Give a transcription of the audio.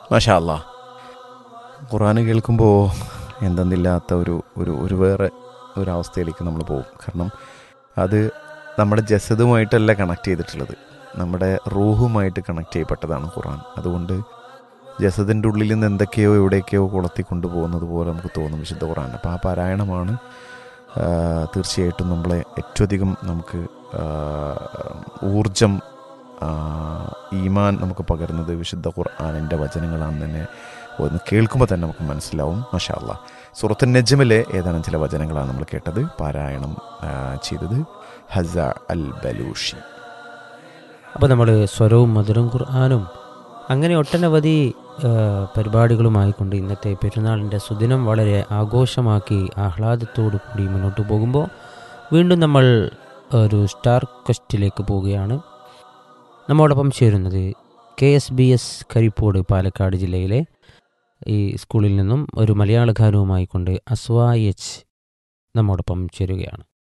മാഷാ അല്ലാ ഖുറാൻ കേൾക്കുമ്പോൾ എന്തെന്നില്ലാത്ത ഒരു ഒരു ഒരു വേറെ ഒരവസ്ഥയിലേക്ക് നമ്മൾ പോകും കാരണം അത് നമ്മുടെ ജസദുമായിട്ടല്ല കണക്ട് ചെയ്തിട്ടുള്ളത് നമ്മുടെ റൂഹുമായിട്ട് കണക്ട് ചെയ്യപ്പെട്ടതാണ് ഖുറാൻ അതുകൊണ്ട് ജസദിൻ്റെ ഉള്ളിൽ നിന്ന് എന്തൊക്കെയോ എവിടെയൊക്കെയോ കൊളത്തി കൊണ്ടുപോകുന്നത് പോലെ നമുക്ക് തോന്നും വിശുദ്ധ ഖുറാൻ അപ്പോൾ ആ പാരായണമാണ് ആ, തീർച്ചയായിട്ടും നമ്മളെ ഏറ്റവും അധികം നമുക്ക് ആ, ഊർജം ആ, ഈമാൻ നമുക്ക് പകരുന്നത് വിശുദ്ധ ഖുർആാനിൻ്റെ വചനങ്ങളാണെന്ന് തന്നെ ഒന്ന് കേൾക്കുമ്പോൾ തന്നെ നമുക്ക് മനസ്സിലാവും മഷാ അല്ലാ സുറത്ത് നജ്മിലെ ഏതാനും ചില വചനങ്ങളാണ് നമ്മൾ കേട്ടത് പാരായണം ആ, ചെയ്തത് ഹസ അൽ ബലൂഷി അപ്പോൾ നമ്മൾ സ്വരവും മധുരം ഖുർആാനും അങ്ങനെ ഒട്ടനവധി ആ, പരിപാടികളുമായിക്കൊണ്ട് ഇന്നത്തെ പെരുന്നാളിൻ്റെ സുദിനം വളരെ ആഘോഷമാക്കി ആഹ്ലാദത്തോടു കൂടി മുന്നോട്ട് പോകുമ്പോൾ വീണ്ടും നമ്മൾ ഒരു സ്റ്റാർ ക്വസ്റ്റിലേക്ക് പോവുകയാണ് നമ്മോടൊപ്പം ചേരുന്നത് K S B S Karippode Palakkad ജില്ലയിലെ ഈ സ്കൂളിൽ നിന്നും ഒരു മലയാള ഗാനവുമായി കൊണ്ട് അസ്വാ എച്ച് നമ്മോടൊപ്പം ചേരുകയാണ്